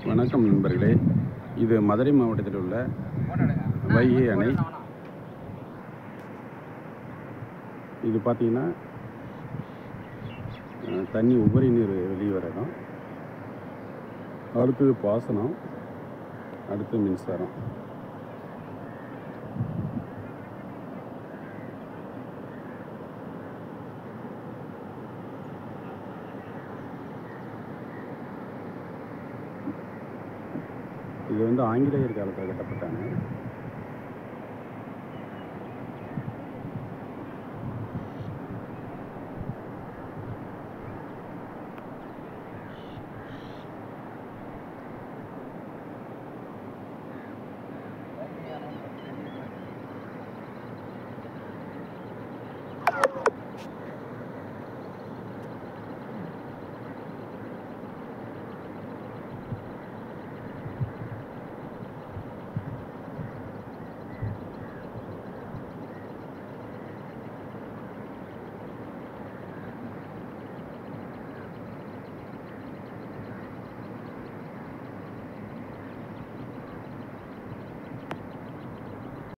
வணக்கம் நண்பர்களே இது மதுரை மாவட்டத்தில் உள்ள வைகை அணை இது பார்த்தீங்கன்னா அஹ், தண்ணி உபரி நீர் வெளியே வர இடம் அடுத்தது பாசனம் அடுத்து மின்சாரம் இது வந்து ஆங்கிலேயர் காலத்தில் கட்டப்பட்டாங்க